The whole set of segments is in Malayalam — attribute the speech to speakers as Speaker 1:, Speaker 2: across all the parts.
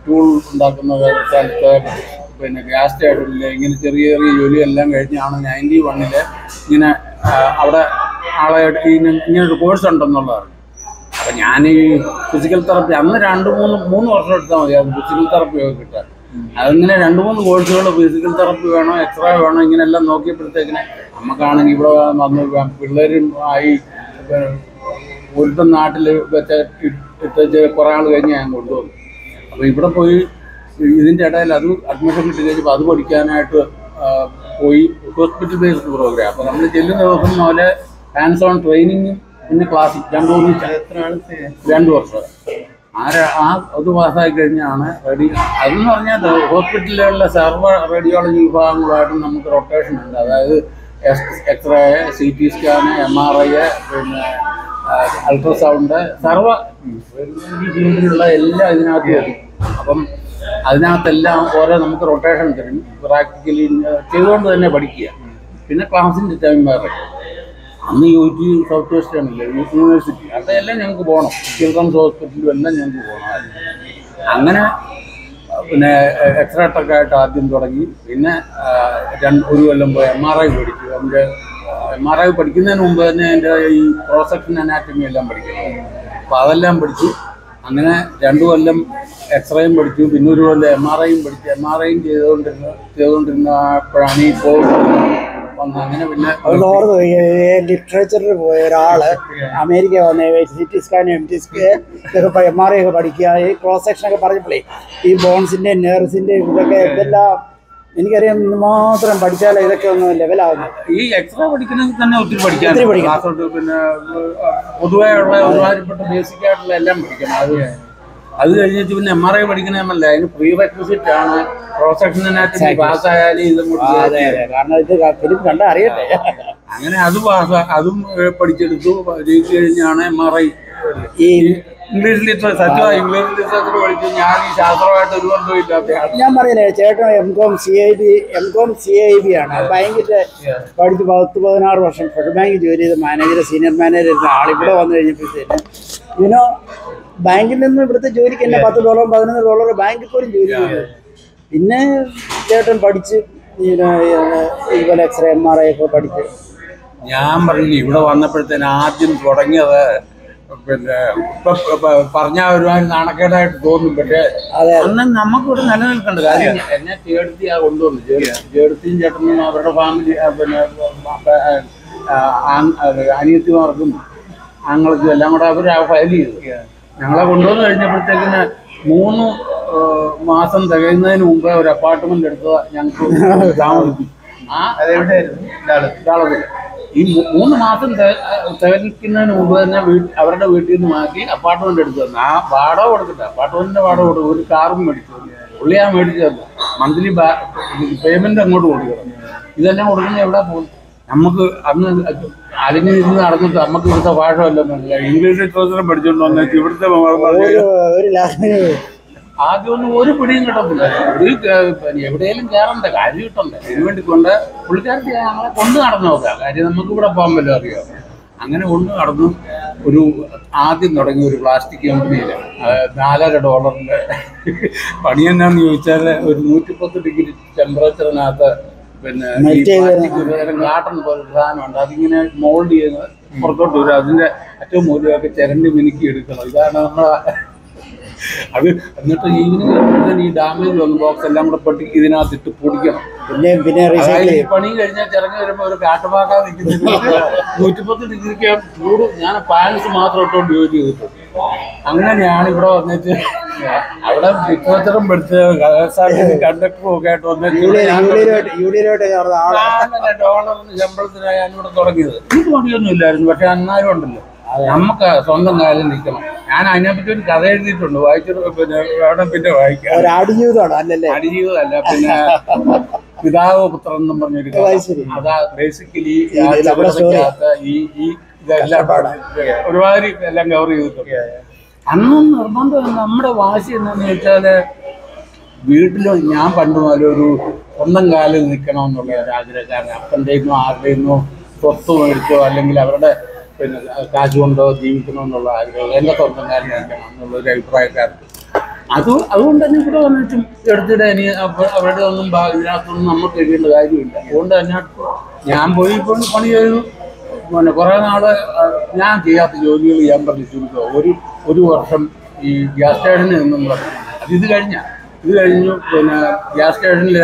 Speaker 1: ടൂൾ ഉണ്ടാക്കുന്ന സ്ഥലത്ത് പിന്നെ ഗ്യാസ് സ്റ്റേഷനിൽ ഇങ്ങനെ ചെറിയ ചെറിയ ജോലിയെല്ലാം കഴിഞ്ഞാണ് നയൻറ്റി വണ്ണില് ഇങ്ങനെ ആ, അവിടെ ആളെ ഇങ്ങനെ ഇങ്ങനെ ഒരു കോഴ്സ് ഉണ്ടെന്നുള്ളതാണ് അപ്പം ഞാൻ ഈ ഫിസിക്കൽ തെറപ്പി അന്ന് രണ്ട് മൂന്ന് മൂന്ന് വർഷം എടുത്താൽ മതി അത് ഫിസിക്കൽ തെറപ്പി ഒക്കെ കിട്ടാൻ അതിങ്ങനെ രണ്ട് മൂന്ന് കോഴ്സുകൾ ഫിസിക്കൽ തെറപ്പി വേണോ എക്സ്റേ വേണോ ഇങ്ങനെല്ലാം നോക്കിയപ്പോഴത്തേക്കിന് നമുക്കാണെങ്കിൽ ഇവിടെ വന്ന് പിള്ളേരും ആയി പിന്നെ ഒരുത്തൻ നാട്ടിൽ വെച്ച ഇട്ടേച്ച് കുറേ ആൾ കഴിഞ്ഞ് ഞാൻ കൊണ്ടുവന്നു അപ്പോൾ ഇവിടെ പോയി ഇതിൻ്റെ ഇടയിൽ അത് അഡ്മിഷൻ കിട്ടി കഴിഞ്ഞപ്പോൾ അത് പഠിക്കാനായിട്ട് ആ, പോയി ഹോസ്പിറ്റൽ ബേസ്ഡ് പ്രോഗ്രാം അപ്പോൾ നമ്മൾ ചെല്ലുന്ന ദിവസം മുതലേ ഹാൻഡ്സ് ഓൺ ട്രെയിനിങ്ങും പിന്നെ ക്ലാസ് രണ്ടു മൂന്ന്
Speaker 2: എത്ര ആള് സേ-
Speaker 1: രണ്ട് വർഷം ആ ര- ആ അത് പാസ്സായി കഴിഞ്ഞാണ് റെഡി അതെന്ന് പറഞ്ഞാൽ ഹോസ്പിറ്റലുകളിലെ സർവ്വ റേഡിയോളജി വിഭാഗങ്ങളുമായിട്ട് നമുക്ക് റൊട്ടേഷൻ ഉണ്ട് അതായത് X-ray C T scan M R I പിന്നെ അൾട്രാസൗണ്ട് സർവ്വ ഈ ഫീൽഡിലുള്ള എല്ലാം ഇതിനകത്ത് വരും അപ്പം അതിനകത്തെല്ലാം ഓരോ നമുക്ക് റൊട്ടേഷൻ തരും പ്രാക്ടിക്കലി ചെയ്തുകൊണ്ട് തന്നെ പഠിക്കുക പിന്നെ ക്ലാസ്സിൻ്റെ ടൈം വേറെ അന്ന് യു ടി സൗത്ത് വെസ്റ്റ് ആണല്ലേ യൂണിവേഴ്സിറ്റി അതെല്ലാം ഞങ്ങൾക്ക് പോകണം ചിൽഡ്രൻസ് ഹോസ്പിറ്റലും എല്ലാം ഞങ്ങൾക്ക് പോകണമായിരുന്നു അങ്ങനെ പിന്നെ എക്സ്റേ ടെക് ആയിട്ട് ആദ്യം തുടങ്ങി പിന്നെ ആ, രണ്ട് ഒരു കൊല്ലം പോയി എം ആർ ഐ പഠിച്ചു എൻ്റെ എം ആർ ഐ പഠിക്കുന്നതിന് മുമ്പ് തന്നെ എൻ്റെ ഈ പ്രോസെക്ഷൻ അനാറ്റമി എല്ലാം പഠിക്കണം അപ്പോൾ അതെല്ലാം പഠിച്ചു അങ്ങനെ രണ്ട് കൊല്ലം എക്സ്റേയും പഠിച്ചു പിന്നെ ഒരു കൊല്ലം എം ആർ ഐയും പഠിച്ചു എം ആർ ഐയും ചെയ്തുകൊണ്ടിരുന്ന ചെയ്തുകൊണ്ടിരുന്നപ്പോഴാണ് ഈ കോവിഡ് വന്നത് അങ്ങനെ പിന്നെ
Speaker 3: അത് ഓർമ്മ ലിറ്ററേച്ചറിൽ പോയ ഒരാള് അമേരിക്ക വന്ന C T scan M T scan ഇതൊക്കെ എം ആർ ഐ ഒക്കെ പഠിക്കുക ഈ ക്രോസ് സെക്ഷൻ ഒക്കെ പറഞ്ഞപ്പോഴേ ഈ ബോൺസിന്റെ നെർസിന്റെ ഇതൊക്കെ ഇതെല്ലാം എനിക്കറിയാം ഇന്ന് മാത്രം പഠിച്ചാലേ ഇതൊക്കെ ഒന്ന് ലെവലാകുന്നു
Speaker 1: ഈ എക്സ്ട്രാ പഠിക്കണമെങ്കിൽ തന്നെ ഒത്തിരി പഠിക്കാൻ
Speaker 3: ഒത്തിരി പഠിക്കണം.
Speaker 1: ക്ലാസ് തൊട്ട് പിന്നെ പൊതുവേ ഉള്ള ഒരുമാതിരിപ്പെട്ട ബേസിക് ആയിട്ടുള്ള എല്ലാം പഠിക്കണം അത് അത് കഴിഞ്ഞിട്ട് പിന്നെ എം ആർ ഐ പഠിക്കണമെന്നല്ല അതിന് പ്രീ റെക്വിസിറ്റ് ആണ് പ്രോസെക്ഷൻ അനാറ്റമി പാസ്സായാലും ഇതും കൂടി
Speaker 3: അതെ അതെ കാരണം ഇത് ഫിലിം കണ്ടാ അറിയട്ടെ
Speaker 1: അങ്ങനെ അത് പാസ് അതും ഏഹ്, പഠിച്ചെടുത്തു ജയിച്ചു കഴിഞ്ഞാണ് എം ആർ ഐ
Speaker 3: ഈ
Speaker 1: ഇംഗ്ലീഷ് ലിറ്ററേച്ചർ സത്യമായി ഇംഗ്ലീഷ് ലിറ്ററേച്ചർ പഠിച്ചു ഞാൻ ഈ ശാസ്ത്രമായിട്ട് ഒരു ബന്ധവും ഇല്ലാത്തയാണ്
Speaker 3: ഞാൻ പറയില്ലേ ചേട്ടൻ M com C I B M com C I B ആണ് ബാങ്കിന്റെ പഠിച്ച് പത്ത് പതിനാറ് വർഷം ഫെഡറൽ ബാങ്കിൽ ജോലി ചെയ്ത മാനേജർ സീനിയർ മാനേജർ ഇരുന്ന ആൾ ഇവിടെ വന്നു കഴിഞ്ഞപ്പോഴത്തേന് ഇതിനോ ബാങ്കിൽ നിന്ന് ഇവിടുത്തെ ജോലിക്ക് തന്നെ പത്ത് ഡോളർ പതിനൊന്ന് ഡോളർ ബാങ്കിൽ പോലും ജോലി ചെയ്തു പിന്നെ ചേട്ടൻ പഠിച്ച് ഇതിന് ഇതുപോലെ എക്സ്റേ എം ആർ ഐ ഒക്കെ പഠിച്ച്
Speaker 1: ഞാൻ പറഞ്ഞില്ല ഇവിടെ വന്നപ്പോഴത്തേന് ആദ്യം തുടങ്ങിയത് പിന്നെ ഇപ്പൊ പറഞ്ഞാൽ ഒരുമാതിരി നാണക്കേടായിട്ട് തോന്നും പക്ഷേ
Speaker 3: അതെ
Speaker 1: അന്ന് നമുക്കിവിടെ നിലനിൽക്കേണ്ട കാര്യം എന്നെ ചേർത്തിയാ കൊണ്ടുവന്നു ചേർത്തിയും ചേട്ടനും അവരുടെ ഫാമിലി പിന്നെ ആ, ആ- അനിയത്തിമാർക്കും ആങ്ങൾക്കും എല്ലാം കൂടെ അവർ ഫയൽ ചെയ്തു ഞങ്ങളെ കൊണ്ടുവന്ന് കഴിഞ്ഞപ്പോഴത്തേക്കിന് മൂന്ന് ആ, മാസം തികയുന്നതിന് മുമ്പേ ഒരു അപ്പാർട്ട്മെന്റ് എടുത്ത് ഞങ്ങൾക്ക് താമസിക്കും ആ
Speaker 2: അതെവിടെയായിരുന്നു ഇയാള്
Speaker 1: ഡാളത്തിൽ ഈ മൂ- മൂന്ന് മാസം തെ- തികയ്ക്കുന്നതിന് മുമ്പ് തന്നെ വീട്ട് അവരുടെ വീട്ടിൽ നിന്ന് മാറ്റി അപ്പാർട്ട്മെന്റ് എടുത്തു തന്നു ആ വാടക കൊടുത്തിട്ട് അപ്പാർട്ട്മെന്റിന്റെ വാടക കൊടുത്തു ഒരു കാറും മേടിച്ചു പുള്ളി ആ മേടിച്ചു തന്നു മന്ത്ലി പേയ്മെന്റ് അങ്ങോട്ട് കൊടുക്കണം ഇതെല്ലാം കൊടുക്കുന്ന എവിടെ പോകും നമുക്ക് അന്ന് അതിന് ഇരുന്ന് നടന്നിട്ട് നമുക്ക് ഇവിടുത്തെ ഭാഷ വല്ലതും മനസ്സിലായി ഇംഗ്ലീഷ് ലിറ്ററേച്ചറും പഠിച്ചുകൊണ്ട് വന്നിട്ട് ഇവിടുത്തെ
Speaker 3: ഒരു ഒരു ലാ-
Speaker 1: ആദ്യമൊന്നും ഒരു പിടിയും കിട്ടത്തില്ല ഒരു എവിടെയെങ്കിലും കയറണ്ട കാര്യം കിട്ടണ്ടേ അതിന് വേണ്ടി കൊണ്ട് പുള്ളിക്കാരത്തി ഞങ്ങളെ കൊണ്ട് നടന്നു നോക്കാം കാര്യം നമുക്ക് ഇവിടെ പോകാൻ വല്ലതും അറിയാം അങ്ങനെ കൊണ്ട് നടന്നു ഒരു ആദ്യം തുടങ്ങിയ ഒരു പ്ലാസ്റ്റിക് കമ്പനിയിൽ നാലര ഡോളറിന്റെ പണി എന്നാന്ന് ചോദിച്ചാൽ ഒരു നൂറ്റിപ്പത്ത് ഡിഗ്രി ടെമ്പറേച്ചറിനകത്ത് പിന്നെ ഈ
Speaker 3: Melt ചെയ്ത്
Speaker 1: plastic ഒരു തരം കാട്ടൺ പോലെ ഒരു സാധനമുണ്ട് അതിങ്ങനെ മോൾഡ് ചെയ്ത് പുറത്തോട്ട് വരും അതിന്റെ ഏറ്റവും മൂലമൊക്കെ ചിരണ്ടി മിനുക്കി എടുക്കണം ഇതാണ് നമ്മളെ അത് എന്നിട്ട് ഈവനിങ് ഈ ഡാമേജ് വന്ന ബോക്സ് എല്ലാം കൂടെ പെട്ടി ഇതിനകത്ത് ഇട്ട് പൊടിക്കണം
Speaker 3: പിന്നെ പിന്നെ
Speaker 1: അതായത്
Speaker 3: റീസൈക്കിൾ
Speaker 1: ഈ
Speaker 3: ചെയ്യും
Speaker 1: പണി കഴിഞ്ഞാൽ ചിറങ്ങി വരുമ്പോ ഒരു കാട്ടുപാക്കാ നിൽക്കുന്നില്ല നൂറ്റിപ്പത്ത് ഡിഗ്രിക്ക് ചൂട് ഞാൻ പാൻസ് മാത്രം ഇട്ടുകൊണ്ട് ജോലി ചെയ്തിട്ടുണ്ട് അങ്ങനെയാണ് ഇവിടെ വന്നിട്ട് അവിടെ ലിറ്ററേച്ചറും പഠിച്ച് കണ്ടക്ടറും ഒക്കെ ആയിട്ട് വന്നിട്ട് ഇവിടെ ഞാൻ
Speaker 3: യൂണിയനോട്ട് യൂണിയനോട്ട് ചേർന്ന ആള്
Speaker 1: ഞാൻ ഡോളറിന് ശമ്പളത്തിനാണ് ഞാൻ ഇവിടെ തുടങ്ങിയത് എനിക്ക് മടിയൊന്നും ഇല്ലായിരുന്നു പക്ഷെ എന്നാലും ഉണ്ടല്ലോ നമുക്ക് സ്വന്തം കാലിൽ നിൽക്കണം ഞാൻ അതിനെപ്പറ്റി ഒരു കഥ എഴുതിയിട്ടുണ്ട് വായിച്ചിട്ട് പിന്നെ വേണം പിന്നെ വായിക്കാം
Speaker 3: ഒരു ആടുജീവിതമാണ് അല്ലല്ലേ
Speaker 1: അടിജീവിതമല്ല പിന്നെ പിതാവ് പുത്രൻ എന്നും പറഞ്ഞൊരു കഥ.
Speaker 3: അത് ശരി.
Speaker 1: അതാ ബേസിക്കലി
Speaker 3: ഈ നമ്മുടെ story.
Speaker 1: ഈ ഈ ഇതെല്ലാം ഒരുമാതിരി എല്ലാം കവർ ചെയ്തിട്ടുണ്ട് അന്നും നിർബന്ധം നമ്മുടെ വാശി എന്താന്ന് വെച്ചാല് വീട്ടിൽ ഞാൻ പണ്ട് മുതലേ ഒരു സ്വന്തം കാലിൽ നിൽക്കണം എന്നുള്ള ഒരു ആഗ്രഹക്കാരൻ അപ്പൻ്റെയോ ആരുടെയോ സ്വത്ത് മേടിച്ചോ അല്ലെങ്കിൽ അവരുടെ പിന്നെ കാശ് കൊണ്ടോ ജീവിക്കണം എന്നുള്ള ആഗ്രഹം എൻ്റെ സ്വന്തം കാലിൽ നിൽക്കണം എന്നുള്ള ഒരു അഭിപ്രായക്കാരൻ അത് അതുകൊണ്ട് തന്നെ ഇവിടെ വന്നിട്ടും എടുത്തിട്ട് ഇനി അവ- അവരുടെ ഒന്നും ഭാ- ഇതിനകത്തൊന്നും നമുക്ക് എഴുതേണ്ട കാര്യമില്ല അതുകൊണ്ട് തന്നെ ഞാൻ പോയി ഇപ്പോൾ പണി ചെയ്തു പിന്നെ കുറേ നാള് ആ, ഞാൻ ചെയ്യാത്ത ജോലികൾ ചെയ്യാൻ പറഞ്ഞു ചുരുക്കുക ഒരു ഒരു വർഷം ഈ ഗ്യാസ് സ്റ്റേഷനിൽ നിന്നും പറഞ്ഞു അത് ഇത് കഴിഞ്ഞ ഇത് കഴിഞ്ഞു പിന്നെ ഗ്യാസ് സ്റ്റേഷനിൽ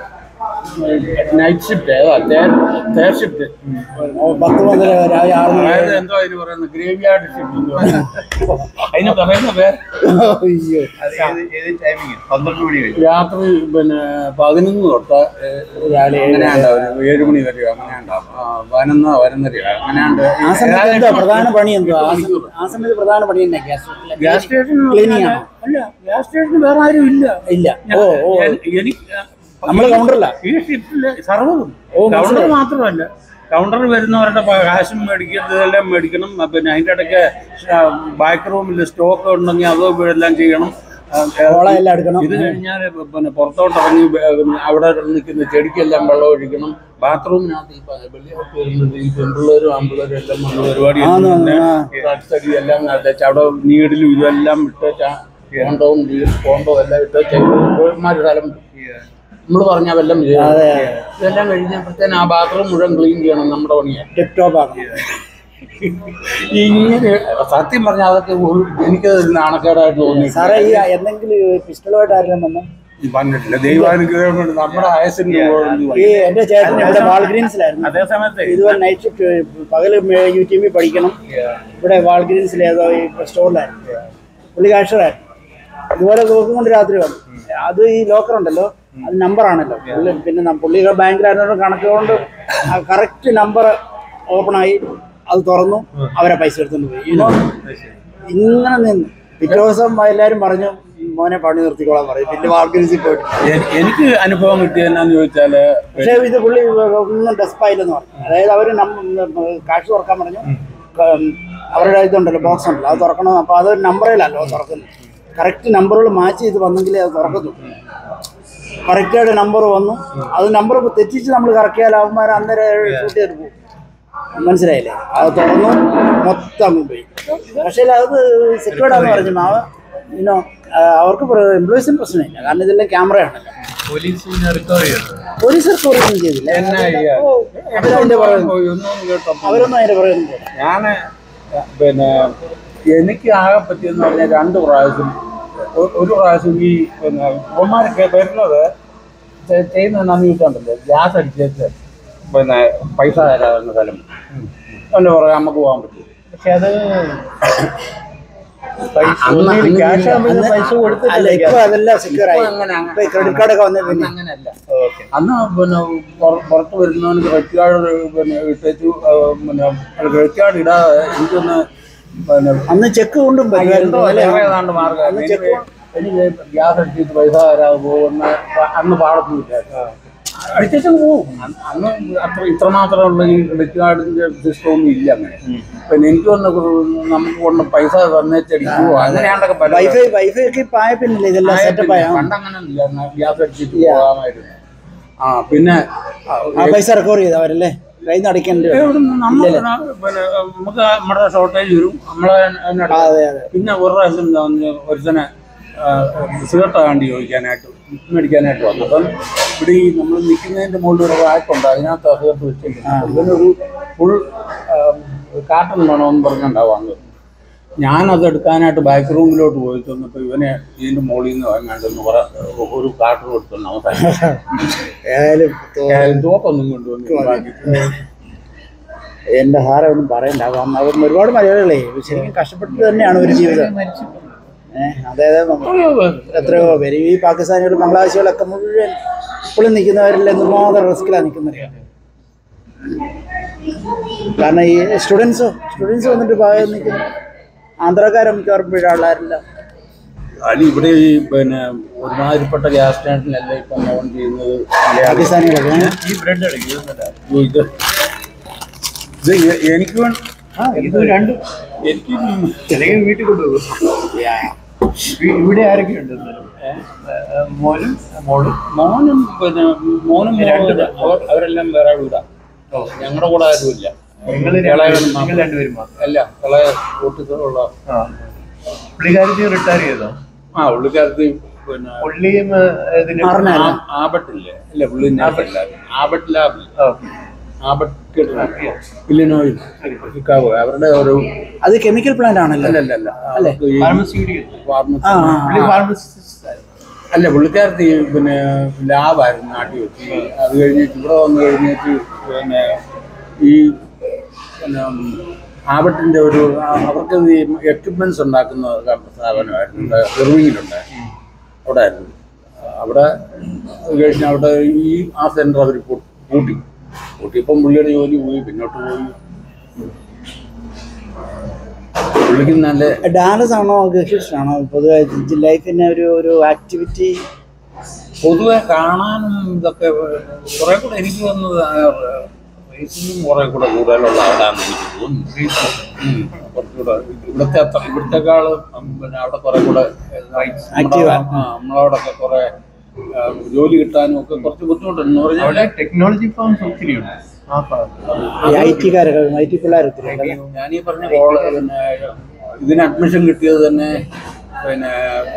Speaker 1: നൈറ്റ് ഷിഫ്റ്റ് ഏതാ തേർഡ് ഷിഫ്റ്റ്
Speaker 3: പത്ത് മുതൽ രാവിലെ ആറ് മണി
Speaker 1: അതായത് എന്തോ അതിന് പറയുന്നത് ഗ്രേവ് യാർഡ് ഷിഫ്റ്റ് എന്ന് പറയുന്നത് അതിന് പറയുന്ന പേര്
Speaker 3: അയ്യോ
Speaker 2: അത് ഏത് ഏത് ടൈമിങ് പന്ത്രണ്ട് മണി കഴിഞ്ഞു
Speaker 1: രാത്രി പിന്നെ പതിനൊന്ന് തൊട്ട്
Speaker 3: രാവിലെ ഏഴ്
Speaker 1: അങ്ങനെ ഉണ്ടാവും ഏഴ് മണി വരെയോ അങ്ങനെ ഉണ്ടാവും ആ, പതിനൊന്നോ പതിനൊന്നരയോ അങ്ങനെ
Speaker 3: ആ സമയത്ത് എന്താ പ്രധാന പണി എന്തോ ആ സമയത്ത് ആ സമയത്ത് പ്രധാന പണി തന്നെ ഗ്യാസ്
Speaker 1: ഗ്യാസ് സ്റ്റേഷൻ
Speaker 3: ക്ലീനിങ് ആണോ
Speaker 1: അല്ല ഗ്യാസ് സ്റ്റേഷന് വേറെ ആരും ഇല്ല
Speaker 3: ഇല്ല ഓ ഓ
Speaker 1: എൻ- എനിക്ക്
Speaker 3: നമ്മള് കൗണ്ടറില്ല
Speaker 1: ഈ ഷിഫ്റ്റില് സർവ്വതും
Speaker 3: ഓ,
Speaker 1: കൗണ്ടർ മാത്രമല്ല കൗണ്ടറിൽ വരുന്നവരുടെ പ- കാശും മേടിക്കുന്നത് ഇതെല്ലാം മേടിക്കണം ആ, പിന്നെ അതിൻ്റെ ഇടയ്ക്ക് ബാക്ക് റൂമിൽ സ്റ്റോക്ക് ഉണ്ടെങ്കിൽ അതും എല്ലാം ചെയ്യണം ആ,
Speaker 3: ഓളം എല്ലാം എടുക്കണം
Speaker 1: ഇത് കഴിഞ്ഞാൽ പിന്നെ പുറത്തോട്ട് ഇറങ്ങി വേ- പിന്നെ അവിടെ നിൽക്കുന്ന ചെടിക്കെല്ലാം വെള്ളം ഒഴിക്കണം ബാത്റൂമിനകത്ത് ഈ പ- വെളിയിലോട്ട് വരുന്നത് ഈ പെൺപിള്ളേരും ആൺപിള്ളേരും എല്ലാം വന്ന് പരിപാടി
Speaker 3: ആന്ന്
Speaker 1: പിന്നെ
Speaker 3: ആ.
Speaker 1: ഡ്രഗ്സ് അടി എല്ലാം നടത്തി അവിടെ നീഡിലും ഇതെല്ലാം ഇട്ട് കോണ്ടവും കോണ്ടവും എല്ലാം ഇട്ട് ചെറുമാര് സ്ഥലം നമ്മൾ പറഞ്ഞ വല്ലം ചെയ്യണം
Speaker 3: അതെ.
Speaker 1: ഇതെല്ലാം കഴിഞ്ഞപ്പോഴത്തേന് ആ ബാത്റൂം മുഴുവൻ ക്ലീൻ ചെയ്യണം നമ്മുടെ പണിയാണ്
Speaker 3: ടിപ് ടോപ്പ് ആക്കണം
Speaker 1: ഇങ്ങനെ സത്യം പറഞ്ഞാൽ അതൊക്കെ ഒരു- എനിക്കത് നാണക്കേടായിട്ട് തോന്നി
Speaker 3: സാറേ ഈ എന്തെങ്കിലും പിസ്റ്റളുമായിട്ട് ആരെങ്കിലും വന്നു
Speaker 1: വന്നിട്ടില്ല ദൈവാനുഗ്രഹം കൊണ്ട് നമ്മുടെ ആയസിന്
Speaker 3: ഈ എന്റെ ചേട്ടൻ ഇവിടെ വാൾഗ്രീൻസിലായിരുന്നു
Speaker 1: അതേ സമയത്ത്
Speaker 3: ഇതുപോലെ നൈറ്റ് ഷിഫ്റ്റ് പകല് യു ടി വി പഠിക്കണം ഇവിടെ വാൾഗ്രീൻസിൽ ഏതോ ഈ സ്റ്റോറിലായിരുന്നു പുള്ളി കാഷറായിരുന്നു ഇതുപോലെ നോക്കും കൊണ്ട് രാത്രി വന്നു അത് ഈ ലോക്കർ ഉണ്ടല്ലോ അത് നമ്പർ ആണല്ലോ പുള്ളി പിന്നെ ന- പുള്ളിയുടെ ബാങ്കിലായിരുന്നു കണക്ക് കൊണ്ട് കറക്റ്റ് നമ്പർ ഓപ്പൺ ആയി അത് തുറന്നു അവരെ പൈസ എടുത്തുകൊണ്ട് പോയി You know, ഇങ്ങനെ നിന്ന് പിറ്റേ ദിവസം എല്ലാവരും പറഞ്ഞു മോനെ പണി നിർത്തിക്കോളാൻ പറയും പിന്നെ വാൾഗ്രീൻസിൽ പോയിട്ട്
Speaker 1: എ- എനിക്ക് അനുഭവം കിട്ടിയെന്നു ചോദിച്ചാല്
Speaker 3: പക്ഷേ ഇത് പുള്ളി ഒന്നും ഡെസ്പായില്ലെന്ന് പറഞ്ഞു അതായത് അവർ കാശ് തുറക്കാൻ പറഞ്ഞു ക- അവരുടെ ഇതുണ്ടല്ലോ ബോക്സ് ഉണ്ടല്ലോ അത് തുറക്കണം അപ്പോൾ അത് നമ്പറിലല്ലോ തുറക്കുന്നത് കറക്റ്റ് നമ്പറുകൾ മാച്ച് ചെയ്ത് വന്നെങ്കിലേ അത് തുറക്കത്തുള്ളൂ കറക്റ്റായിട്ട് നമ്പർ വന്നു അത് നമ്പർ തെറ്റിച്ച് നമ്മൾ കറക്കിയാൽ അവന്മാർ അന്നേരം ഷൂട്ട് ചെയ്ത് പോകും മനസ്സിലായില്ലേ അത് തുറന്നു മൊത്തം അങ്ങ് പോയി പക്ഷേ അത് സെക്യൂർഡ് ആണെന്ന് പറഞ്ഞു മാവ ഇന്നോ അവർക്ക് എംപ്ലോയീസിന് പ്രശ്നമില്ല കാരണം ഇതെല്ലാം ക്യാമറയാണല്ലോ
Speaker 2: പോലീസ് പിന്നെ റിക്കവർ ചെയ്തു
Speaker 3: പോലീസർക്ക് ഒന്നും ചെയ്തില്ല ഓ, അവരതിന്റെ പുറകെ
Speaker 1: പോയി ഒന്നും കേട്ടോ
Speaker 3: അവരൊന്നും അതിന്റെ പുറകെ ഒന്നും പോയില്ല.
Speaker 1: ഞാൻ പിന്നെ എനിക്ക് ആകെ പറ്റിയെന്ന് പറഞ്ഞാൽ രണ്ട് പ്രാവശ്യം ഒ- ഒരു പ്രാവശ്യം ഈ പിന്നെ ഇവന്മാരൊക്കെ വരുന്നത് ചെ- ചെയ്യുന്നത് എന്താണെന്ന് ചോദിച്ചാണ്ടല്ലോ ഗ്യാസ് അടിച്ചിട്ട് പിന്നെ പൈസ തരാവുന്ന സ്ഥലം അതിൻ്റെ പുറകെ നമുക്ക് പോകാൻ പറ്റും
Speaker 2: പക്ഷെ അത് പൈസ
Speaker 1: അന്ന്
Speaker 2: ഒന്നുകിൽ
Speaker 1: അന്ന്
Speaker 2: cash ആകുമ്പോൾ
Speaker 3: അന്ന്
Speaker 2: പൈസ
Speaker 3: അല്ല
Speaker 2: കൊടുത്തിട്ടില്ല
Speaker 3: ഇപ്പൊ അതെല്ലാം സെക്യൂർ ആയി
Speaker 1: ഇപ്പൊ അങ്ങനെ
Speaker 3: ഇപ്പൊ ക്രെഡിറ്റ് കാർഡ് ഒക്കെ വന്നേ പിന്നെ
Speaker 1: അങ്ങനെയല്ല
Speaker 2: ഓക്കെ
Speaker 1: അന്ന് പിന്നെ പുറ- പുറത്ത് വരുന്നവന് ക്രെഡിറ്റ് കാർഡ് പിന്നെ ഇട്ടു പിന്നെ ക്രെഡിറ്റ് കാർഡ് ഇടാതെ എനിക്കൊന്ന് പിന്നെ
Speaker 3: അന്ന് ചെക്ക് കൊണ്ടും
Speaker 1: എന്തോ
Speaker 3: പറ്റുമായിരുന്നു അല്ലേ?
Speaker 1: വേറെ ഏതാണ്ട് മാർഗ്ഗം.
Speaker 3: അന്ന്
Speaker 1: എനിക്ക്
Speaker 3: ചെക്ക്
Speaker 1: എനിക്ക് ഗ്യാസ് അടിച്ചിട്ട് പൈസ തരാതെ പോകുന്ന അന്ന് പാടത്തുമില്ല അടിച്ചിട്ട് പോകും അന്ന് അന്ന് അത്ര ഇത്രമാത്രമുള്ള ഈ ക്രെഡിറ്റ് കാർഡിന്റെ സിസ്റ്റം ഒന്നും ഇല്ല അങ്ങനെ പിന്നെ എനിക്ക് വന്ന് നമുക്ക് കൊണ്ട് പൈസ തന്നേച്ചടിക്കുവോ അങ്ങനെയാണ്ടൊക്കെ പല
Speaker 3: വൈഫൈ വൈഫൈ ഒക്കെ ഇപ്പൊ ആയ പിന്നില്ല ഇതെല്ലാം സെറ്റപ്പ് ആയ
Speaker 1: പണ്ട് അങ്ങനെ ഇല്ല ഗ്യാസ് അടിച്ചിട്ട് പോകാമായിരുന്നു ആ പിന്നെ ആ,
Speaker 3: ആ പൈസ റിക്കവർ ചെയ്ത് അവരല്ലേ കയ്യിൽ നിന്ന് അടയ്ക്കേണ്ടി വരും.
Speaker 1: എവിടുന്ന് നമ്മൾ പിന്നെ നമുക്ക് നമ്മുടെ ഷോർട്ടേജ് വരും നമ്മളെ അതിനകത്ത്
Speaker 3: ആ, അതെ അതെ
Speaker 1: പിന്നെ ഒരു പ്രാവശ്യം എന്താ പറഞ്ഞ് ഒരുത്തനെ സിഗരറ്റ് വേണ്ടി ചോദിക്കാനായിട്ട് മേടിക്കാനായിട്ട് വന്നു അപ്പം ഇവിടെ ഈ നമ്മൾ നിൽക്കുന്നതിൻ്റെ മുകളിൽ ഒരു റാക്കുണ്ട് അതിനകത്ത് ആ സിഗരറ്റ് വെച്ചിട്ടുണ്ട് ഇവനൊരു ഫുൾ കാട്ടൺ വേണമെന്ന് പറഞ്ഞുണ്ടാവും വന്നത് ഞാനത് എടുക്കാനായിട്ട് ബാക്ക് റൂമിലോട്ട് പോയി തന്നപ്പോൾ ഇവനെ ഇതിൻ്റെ മുകളിൽ നിന്ന് വാങ്ങാണ്ട് ഒന്ന് കുറെ ഒരു കാട്ടൺ കൊടുത്തു അവസാനം
Speaker 3: ഏതായാലും തോ-
Speaker 1: തോക്കൊന്നും കൊണ്ടുവന്നു ബാക്കി
Speaker 3: എന്റെ ഹാരം ഒന്നും പറയണ്ട അപ്പം അവർ ഒരുപാട് മലയാളികളെ ശരിക്കും കഷ്ടപ്പെട്ട് തന്നെയാണ് ഒരു ജീവിതം ഏഹ് അതായത് നമ്മ- എത്രയോ പേര് ഈ പാകിസ്ഥാനികൾ ബംഗ്ലാദേശികളൊക്കെ മുഴുവൻ ഇപ്പോഴും നിൽക്കുന്നവരിൽ എന്തുമാത്രം റിസ്ക്കിലാണ് നിൽക്കുന്നത് കാരണം ഈ സ്റ്റുഡൻസോ സ്റ്റുഡൻസ് വന്നിട്ട് ഭാഗം നിൽക്കുന്നു ആന്ധ്രക്കാരെ മിക്കവാറും പിഴാളാരില്ല
Speaker 1: അല്ല ഇവിടെ ഈ പിന്നെ ഒരുമാതിരിപ്പെട്ട ഗ്യാസ് സ്റ്റാൻഡിലല്ല ഇപ്പം ഓൺ ചെയ്യുന്നത് മലയാളി
Speaker 3: പാകിസ്ഥാനികളൊക്കെ ഏ?
Speaker 2: ഈ ബ്രെഡ് അടിക്കുന്നില്ല
Speaker 1: ഓ, ഇത് ഇത് എ- എനിക്ക് വേണ്ട
Speaker 2: ആ ഇത് രണ്ടും
Speaker 1: എനിക്ക്
Speaker 2: അല്ലെങ്കിൽ വീട്ടിൽ കൊണ്ടുപോകും ഇ- ഇവിടെ ആരൊക്കെ ഉണ്ട് എന്നാലും? ഏ, മോനും മോളും
Speaker 1: മോനും പിന്നെ മോനും മോളും അവർ- അവരെല്ലാം വേറെ വീടാ ഞങ്ങളുടെ കൂടെ ആരുമില്ല
Speaker 2: നിങ്ങൾ
Speaker 1: ഇളയവൻ
Speaker 2: നിങ്ങൾ
Speaker 1: മാത്രം.
Speaker 2: രണ്ടുപേരും മാത്രം
Speaker 1: അല്ല ഇളയ കൂട്ടത്തിലുള്ള
Speaker 2: ആ പുള്ളിക്കാരത്തി റിട്ടയർ ചെയ്തോ
Speaker 1: ആ പുള്ളിക്കാരത്ത് പിന്നെ
Speaker 2: പുള്ളിയും ഇതിന്
Speaker 3: അറിഞ്ഞാലോ?
Speaker 1: ആ- ആബട്ടില്ലേ ഇല്ല പുള്ളി നേഴ്സല്ല ആബട്ട് ലാബ് ആബട്ട് കേട്ടിട്ടുണ്ടോ? ഇല്ലിനോയിൽ ചിക്കാഗോ അവരുടെ ഒരു
Speaker 3: അത് കെമിക്കൽ പ്ലാന്റ് ആണല്ലോ
Speaker 1: അല്ല അല്ല അല്ല അവർക്ക് ഈ
Speaker 2: ഫാർമസ്യൂട്ടിക്കൽ
Speaker 1: pharmacy-
Speaker 3: ആ, ആ,
Speaker 2: പുള്ളി ഫാർമസിസ്റ്റ്
Speaker 1: അല്ല പുള്ളിക്കാരത്തി പിന്നെ ലാബായിരുന്നു നാട്ടിൽ വെച്ച് അത് കഴിഞ്ഞിട്ട് ഇവിടെ വന്നു കഴിഞ്ഞിട്ട് പിന്നെ ഈ പിന്നെ ആബട്ടിന്റെ ഒരു ആ- അവർക്ക് ഈ എക്യുപ്മെന്റ്സ് ഉണ്ടാക്കുന്ന സ്ഥാപനമായിരുന്നു ഇവിടെ ഇർവിങ്ങിലുണ്ട് അവിടെ ആയിരുന്നു അവിടെ അത് കഴിഞ്ഞ് അവിടെ ഈ ആ സെന്റർ അവർ പൂട്ടി പൂട്ടിയപ്പം പുള്ളിയുടെ ജോലി പോയി പിന്നോട്ട് പോയി പുള്ളിക്ക് നല്ല
Speaker 3: ഡാലസ് ആണോ ഗൾഫിഷാണോ പൊതുവെ ലൈഫിന് ഒരു ഒരു ആക്ടിവിറ്റി
Speaker 1: പൊതുവെ കാണാനും ഇതൊക്കെ കുറെ കൂടെ എനിക്ക് വന്നത് റേസിനും കുറെ കൂടെ കൂടുതലുള്ള ആളാന്ന് എനിക്ക് തോന്നുന്നു ഉം. കുറച്ചുകൂടെ ഇവിടുത്തെ അത്ര ഇവിടുത്തെക്കാള് പിന്നെ അവിടെ കുറെ കൂടെ
Speaker 3: Active ആ.
Speaker 1: ആ, നമ്മളവിടൊക്കെ കുറെ ആ, ജോലി കിട്ടാനും ഒക്കെ കുറച്ച് ബുദ്ധിമുട്ടുണ്ട്
Speaker 2: അവിടെ
Speaker 1: പറഞ്ഞാൽ
Speaker 2: ടെക്നോളജി ഫാംസ് ഒത്തിരി ഉണ്ട് ആ ഭാഗത്ത്
Speaker 3: ഐ ടിക്കാരൊക്കെ ഐ ടി പിള്ളേർ ഒത്തിരി ഉണ്ടല്ലേ
Speaker 1: ഞാനീ പറഞ്ഞ കോള പിന്നെ ഇതിന് അഡ്മിഷൻ കിട്ടിയത് തന്നെ പിന്നെ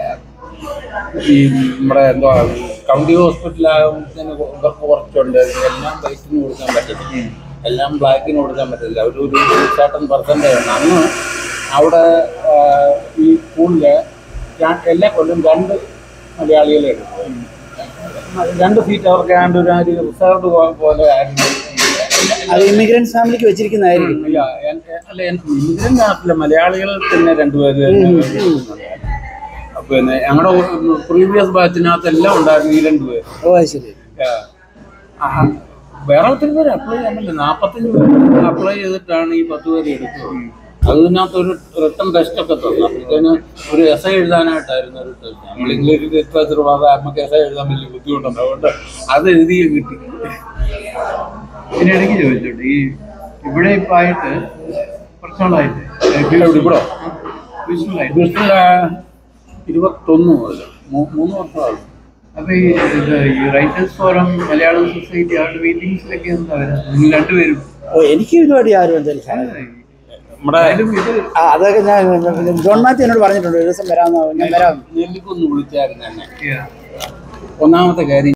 Speaker 1: ഈ നമ്മുടെ എന്താ കൗണ്ടി ഹോസ്പിറ്റലാകുന്നതിന് ഇവർക്ക് കുറച്ചുണ്ട് എല്ലാം വൈറ്റിന് കൊടുക്കാൻ പറ്റില്ല എല്ലാം ബ്ലാക്കിന് കൊടുക്കാൻ പറ്റില്ല ഒരു ഒരു സർട്ടൺ പെർസെൻറ്റേജ് ആണ് അന്ന് അവിടെ ആ, ഈ സ്കൂളിൽ എല്ലാ കൊല്ലം രണ്ട് മലയാളികളെ എടുക്കും രണ്ട് സീറ്റ് അവർക്ക് ആണ്ട് ഒരു ഒരു റിസർവ് പോലെ ആയിരുന്നു
Speaker 3: അത് ഇമിഗ്രൻസ് ഫാമിലിക്ക് വെച്ചിരിക്കുന്നതായിരിക്കും
Speaker 1: ഇല്ല എൻ- എ- അല്ല ഇന്ത്യൻ നാട്ടിലെ മലയാളികൾ തന്നെ രണ്ടുപേര് തന്നെ എടുക്കുന്നുണ്ട്. അപ്പൊ പിന്നെ ഞങ്ങളുടെ പ്രീവിയസ് ബാച്ചിനകത്ത് എല്ലാം ഉണ്ടായിരുന്നു ഈ രണ്ടുപേര്
Speaker 3: ഓ അത് ശരി
Speaker 1: ആ. ആ, വേറെ ഒത്തിരി പേര് അപ്ലൈ ചെയ്യാൻ പറ്റില്ല നാൽപ്പത്തഞ്ച് പേര് അപ്ലൈ ചെയ്തിട്ടാണ് ഈ പത്ത് പേര് എടുത്തത് അതിനകത്ത് ഒരു റിട്ടേൺ ടെസ്റ്റ് ഒക്കെ തന്നു അപ്പോഴത്തേന് ഒരു എസ് ഐ എഴുതാനായിട്ടായിരുന്നു ഒരു ടെസ്റ്റ് നമ്മൾ ഇംഗ്ലീഷിൽ എത്ര രൂപ നമുക്ക് എസ് ഐ എഴുതാൻ വലിയ ബുദ്ധിമുട്ടുണ്ട് അതുകൊണ്ട് അത് എഴുതി കിട്ടി
Speaker 2: ഇതിനിടയ്ക്ക് ചോദിച്ചോട്ടെ ഈ ഇവിടെ ഇപ്പൊ ആയിട്ട് കുറച്ചാളായിട്ട്
Speaker 1: ഇവിടെ ഇവിടെ
Speaker 2: വിഷ്ണുലായിട്ട്
Speaker 1: ബ്രിസ്റ്റലില് ഇരുപത്തൊന്ന് മുതൽ മൂ- മൂന്ന് വർഷമായി
Speaker 2: അപ്പൊ ഈ ഇത് ഈ റൈറ്റേഴ്സ് ഫോറം മലയാളം സൊസൈറ്റി അവരുടെ മീറ്റിംഗ്സിലൊക്കെ എന്താ വരുന്നത് നിങ്ങൾ രണ്ടുപേരും
Speaker 3: ഓ എനിക്ക് ഇതുമായിട്ട് ആരും എന്തായാലും
Speaker 1: നമ്മുടെ
Speaker 2: ആയാലും ഇത്
Speaker 3: ആ അതൊക്കെ ഞാൻ ജോൺ മാത്യു എന്നോട് പറഞ്ഞിട്ടുണ്ട് ഒരു ദിവസം വരാമെന്ന് ഞാൻ വരാം
Speaker 1: നെല്ലിക്കൊന്ന് വിളിച്ചായിരുന്നു എന്നെ
Speaker 2: yeah.
Speaker 1: ഒന്നാമത്തെ കാര്യം